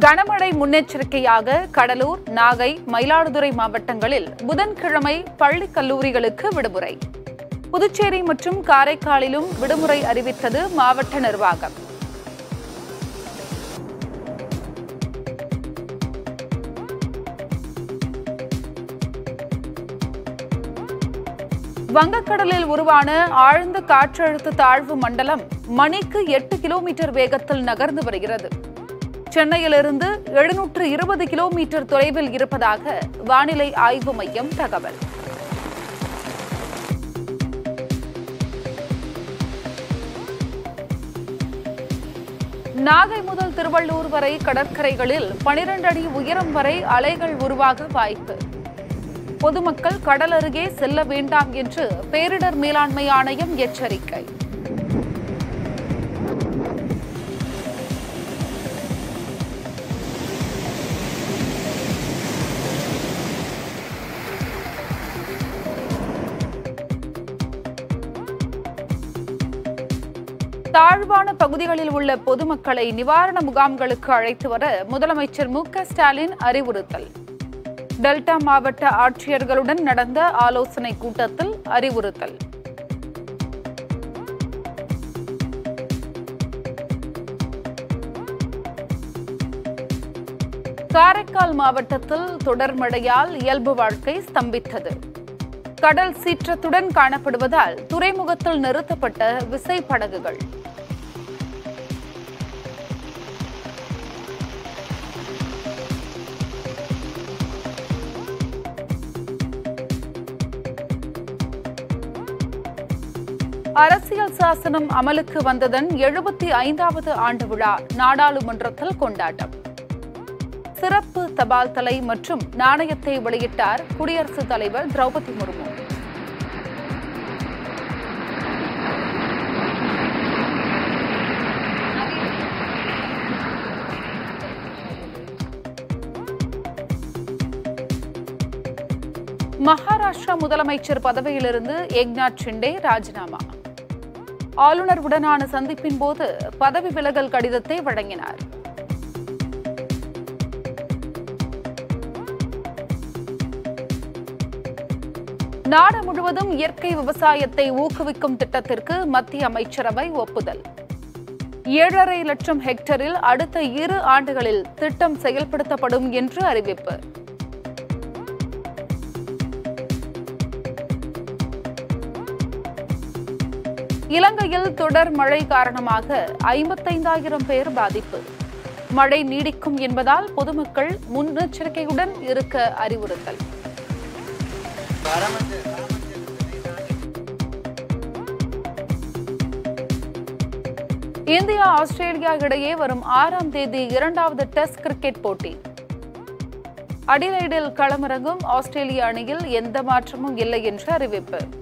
கனமழை முன்னெச்சரிக்கையாக கடலூர் நாகை மயிலாடுதுறை மாவட்டங்களில் புதன்கிழமை பள்ளி கல்லூரிகளுக்கு விடுமுறை புதுச்சேரி மற்றும் காரைக்காலிலும் விடுமுறை அறிவித்தது மாவட்ட நிர்வாகம் வங்கக்கடலில் உருவான ஆழ்ந்த காற்றழுத்த தாழ்வு மண்டலம் மணிக்கு எட்டு கிலோமீட்டர் வேகத்தில் நகர்ந்து வருகிறது சென்னையிலிருந்து எழுநூற்று இருபது கிலோமீட்டர் தொலைவில் இருப்பதாக வானிலை ஆய்வு மையம் தகவல் நாகை முதல் திருவள்ளூர் வரை கடற்கரைகளில் பனிரெண்டு அடி உயரம் வரை அலைகள் உருவாக வாய்ப்பு பொதுமக்கள் கடல் அருகே செல்ல வேண்டாம் என்று பேரிடர் மேலாண்மை ஆணையம் எச்சரிக்கை தாழ்வான பகுதிகளில் உள்ள பொதுமக்களை நிவாரண முகாம்களுக்கு அழைத்து வர முதலமைச்சர் மு க ஸ்டாலின் அறிவுறுத்தல் டெல்டா மாவட்ட ஆட்சியர்களுடன் நடந்த ஆலோசனை கூட்டத்தில் அறிவுறுத்தல் காரைக்கால் மாவட்டத்தில் தொடர் மழையால் இயல்பு வாழ்க்கை ஸ்தம்பித்தது கடல் சீற்றத்துடன் காணப்படுவதால் துறைமுகத்தில் நிறுத்தப்பட்ட விசைப்படகுகள் அரசியல் சாசனம் அமலுக்கு வந்ததன் எழுபத்தி ஐந்தாவது ஆண்டு விழா நாடாளுமன்றத்தில் கொண்டாட்டம் சிறப்பு தபால் தலை மற்றும் நாணயத்தை வெளியிட்டார் குடியரசுத் தலைவர் திரௌபதி முர்மு மகாராஷ்டிரா முதலமைச்சர் பதவியிலிருந்து ஏக்நாத் ஷிண்டே ராஜினாமா ஆளுநர் உடனான சந்திப்பின் போது பதவி விலகல் கடிதத்தை வழங்கினார் நாடு முழுவதும் இயற்கை விவசாயத்தை ஊக்குவிக்கும் திட்டத்திற்கு மத்திய அமைச்சரவை ஒப்புதல் ஏழரை லட்சம் ஹெக்டரில் அடுத்த இரு ஆண்டுகளில் திட்டம் செயல்படுத்தப்படும் என்று அறிவிப்பு இலங்கையில் தொடர் மழை காரணமாக ஐம்பத்தைந்தாயிரம் பேர் பாதிப்பு மழை நீடிக்கும் என்பதால் பொதுமக்கள் முன்னெச்சரிக்கையுடன் இருக்க அறிவுறுத்தல் இந்தியா ஆஸ்திரேலியா இடையே வரும் ஆறாம் தேதி இரண்டாவது டெஸ்ட் கிரிக்கெட் போட்டி அடிலைடில் களமிறங்கும் ஆஸ்திரேலிய அணியில் எந்த மாற்றமும் இல்லை என்று அறிவிப்பு